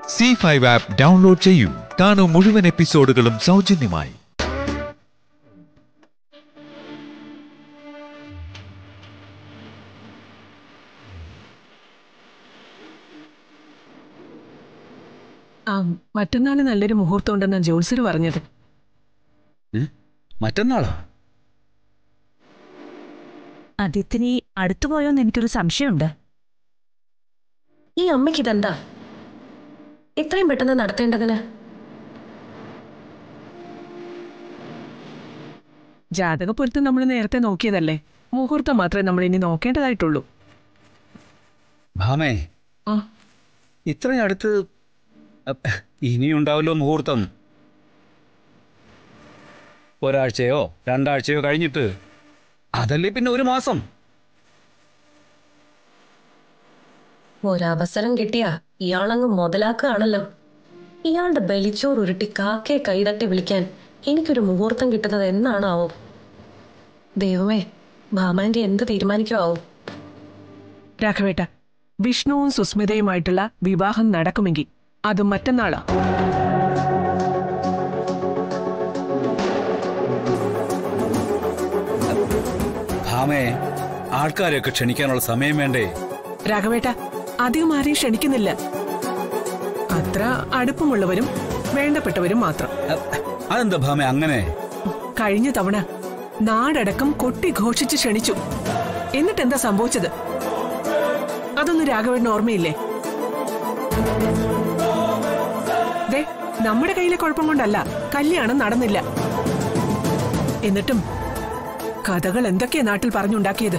C five app download ചെയ്യൂ കാണൂ മുഴുവൻ എപ്പിസോഡുകളും സൗജന്യമായി ആ മറ്റന്നാള് നല്ലൊരു മുഹൂർത്തം ഉണ്ടെന്നാ ജോത്സർ പറഞ്ഞത് മറ്റന്നാളോ അതിത്തിരി അടുത്തു പോയോന്ന് എനിക്കൊരു സംശയമുണ്ട് ഈ അമ്മയ്ക്ക് ഇതെന്താ ഇത്രയും പെട്ടെന്ന് നടത്തേണ്ടതിന് ജാതക പൊരുത്തം നമ്മൾ നേരത്തെ നോക്കിയതല്ലേ മുഹൂർത്തം മാത്രമേ നമ്മൾ ഇനി നോക്കേണ്ടതായിട്ടുള്ളൂ ഭാമേ ആ ഇത്രയും അടുത്ത് അപ്പ്, ഇനിയുണ്ടാവല്ലോ മുഹൂർത്തം ഒരാഴ്ചയോ രണ്ടാഴ്ചയോ കഴിഞ്ഞിട്ട് അതല്ലേ പിന്നെ ഒരു മാസം ഒരവസരം കിട്ടിയാ ഇയാളങ്ങ് മുതലാക്കുകയാണല്ലോ ഇയാളുടെ ബലിച്ചോറ് ഉരുട്ടി കാക്കയെ കൈതട്ടി വിളിക്കാൻ എനിക്കൊരു മുഹൂർത്തം കിട്ടുന്നത് എന്നാണാവോ ദൈവമേ ഭാമാന്റെ എന്ത് തീരുമാനിക്കുമാവും രാഘവേട്ട വിഷ്ണുവും സുസ്മിതയുമായിട്ടുള്ള വിവാഹം നടക്കുമെങ്കിൽ അത് മറ്റന്നാളാ ഭാമേ ആൾക്കാരെയൊക്കെ ക്ഷണിക്കാനുള്ള സമയം വേണ്ടേ രാഘവേട്ട അധികം ആരെയും ക്ഷണിക്കുന്നില്ല അത്ര അടുപ്പമുള്ളവരും വേണ്ടപ്പെട്ടവരും മാത്രം അപ്പ്, അതെന്താ ഭാമേ അങ്ങനെ കഴിഞ്ഞ തവണ നാടടക്കം കൊട്ടിഘോഷിച്ച് ക്ഷണിച്ചു എന്നിട്ട് എന്താ സംഭവിച്ചത് അതൊന്നും രാഘവേട്ടന് ഓർമ്മയില്ലേ ദേ നമ്മുടെ കയ്യിലെ കുഴപ്പം കൊണ്ടല്ല കല്യാണം നടന്നില്ല എന്നിട്ടും കഥകൾ എന്തൊക്കെയാ നാട്ടിൽ പറഞ്ഞുണ്ടാക്കിയത്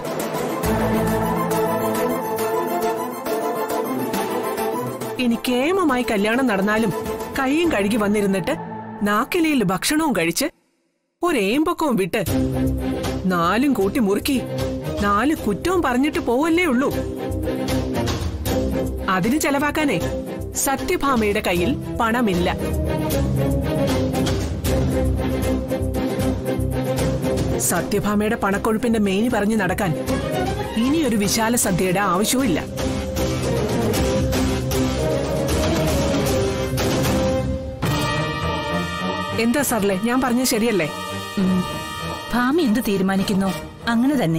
ഇനി കേമമായി കല്യാണം നടന്നാലും കൈയും കഴുകി വന്നിരുന്നിട്ട് നാക്കിലയിൽ ഭക്ഷണവും കഴിച്ച് ഒരേമ്പക്കവും വിട്ട് നാലും കൂട്ടി മുറുക്കി നാല് കുറ്റവും പറഞ്ഞിട്ട് പോവല്ലേ ഉള്ളൂ അതിന് ചെലവാക്കാനേ സത്യഭാമയുടെ കയ്യിൽ പണമില്ല സത്യഭാമയുടെ പണക്കൊഴുപ്പിന്റെ മേനി പറഞ്ഞു നടക്കാൻ ഇനിയൊരു വിശാല സദ്യയുടെ ആവശ്യവുമില്ല എന്താ സാറിലെ ഞാൻ പറഞ്ഞത് ശരിയല്ലേ ഉം. ഭാമി എന്ത് തീരുമാനിക്കുന്നു അങ്ങനെ തന്നെ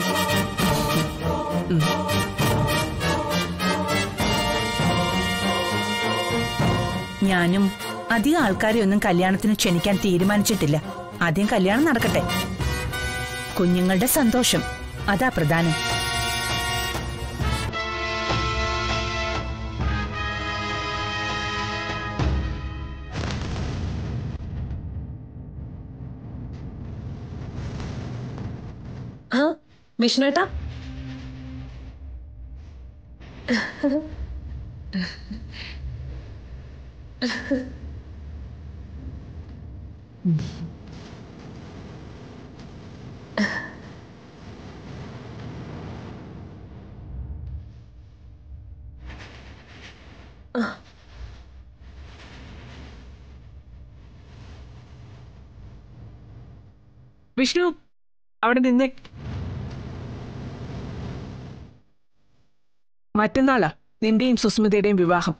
ഞാനും അധികം ആൾക്കാരെ ഒന്നും കല്യാണത്തിന് ക്ഷണിക്കാൻ തീരുമാനിച്ചിട്ടില്ല ആദ്യം കല്യാണം നടക്കട്ടെ കുഞ്ഞുങ്ങളുടെ സന്തോഷം അതാ പ്രധാനം ആ വിഷ്ണുവേട്ടാ വിഷ്ണു അവിടെ നിന്നേ മറ്റന്നാളാ നിന്റെയും സുസ്മിതയുടെയും വിവാഹം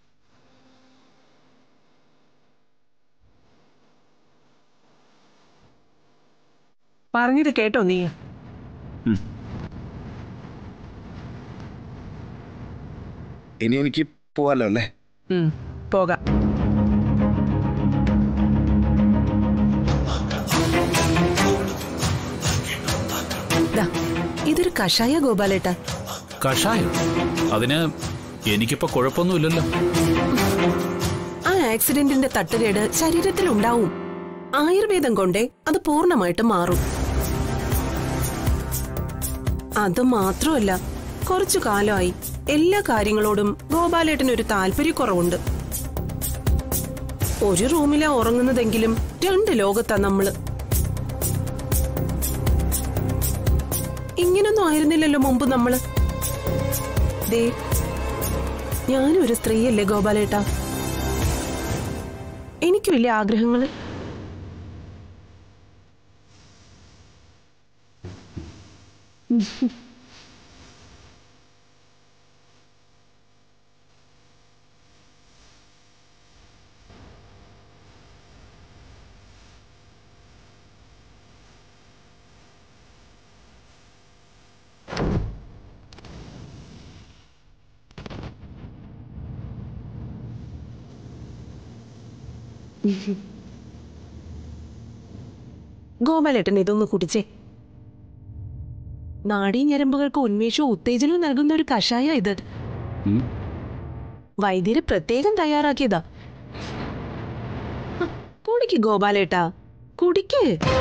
പറഞ്ഞത് കേട്ടോ നീ ഇനി എനിക്ക് പോവാലോ അല്ലേ ഉം, പോകാം ദാ, ഇതൊരു കഷായ ഗോപാലേട്ട കഷായം അതിന് എനിക്കിപ്പോ കുഴപ്പമൊന്നുമില്ലല്ലോ ആ ആക്സിഡന്റിന്റെ തട്ടുകേട് ശരീരത്തിൽ ഉണ്ടാവും ആയുർവേദം കൊണ്ടേ അത് പൂർണ്ണമായിട്ട് മാറും അത് മാത്രമല്ല കുറച്ചു കാലമായി എല്ലാ കാര്യങ്ങളോടും ഗോപാലേട്ടന് ഒരു താല്പര്യക്കുറവുണ്ട് ഒരു റൂമിലാ ഉറങ്ങുന്നതെങ്കിലും രണ്ട് ലോകത്താ നമ്മള് ഇങ്ങനൊന്നും ആയിരുന്നില്ലല്ലോ മുമ്പ് നമ്മള് ദേ ഞാനും ഒരു സ്ത്രീയല്ലേ ഗോപാലേട്ടാ എനിക്ക് വലിയ ആഗ്രഹങ്ങള് ഗോപാലേട്ടൻ ഇതൊന്ന് കുടിച്ചേ നാഡീ ഞരമ്പുകൾക്ക് ഉന്മേഷവും ഉത്തേജനവും നൽകുന്ന ഒരു കഷായ ഇത് ഉം. വൈദ്യര് പ്രത്യേകം തയ്യാറാക്കിയതാ ഹ, കുടിക്ക് ഗോപാലേട്ടാ കുടിക്ക്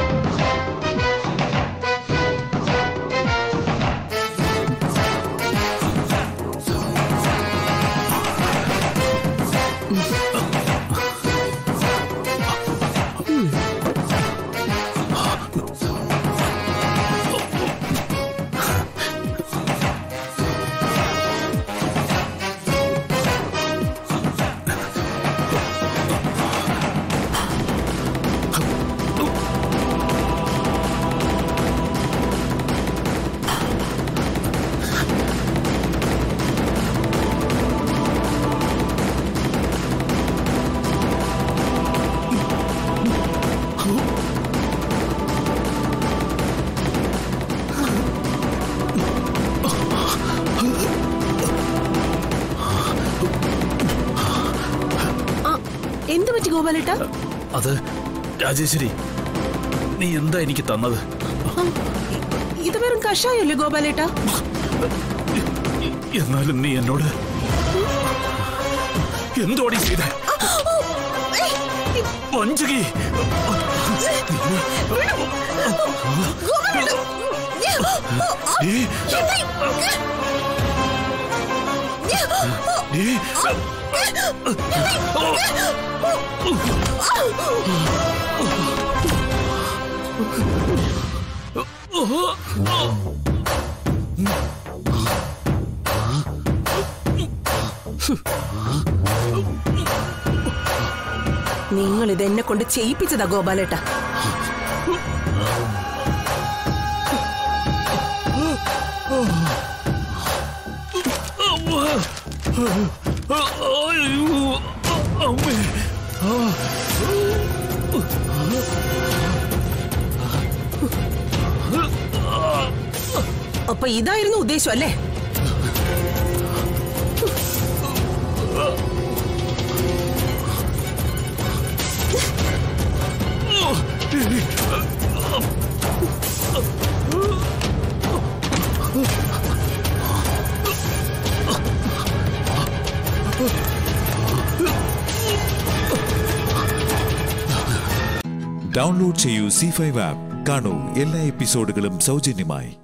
ആ, എന്ത് പറ്റി ഗോപാലേട്ടാ അത് രാജേശ്വരി നീ എന്താ എനിക്ക് തന്നത് ആ, ഇ- ഇത് വെറും കഷായല്ലേ ഗോപാലേട്ടാ എന്നാലും നീ എന്നോട് എന്തോടി ചെയ്തേ വഞ്ചകി ഏ, ഏ, നിങ്ങൾ ഇത് എന്നെ കൊണ്ട് ചെയ്യിപ്പിച്ചതാ ഗോപാലേട്ടാ അയ്യോ, അമ്മേ അപ്പൊ ഇതായിരുന്നു ഉദ്ദേശം അല്ലേ ഡൗൺലോഡ് ചെയ്യൂ സി ഫൈവ് ആപ്പ് കാണൂ എല്ലാ എപ്പിസോഡുകളും സൗജന്യമായി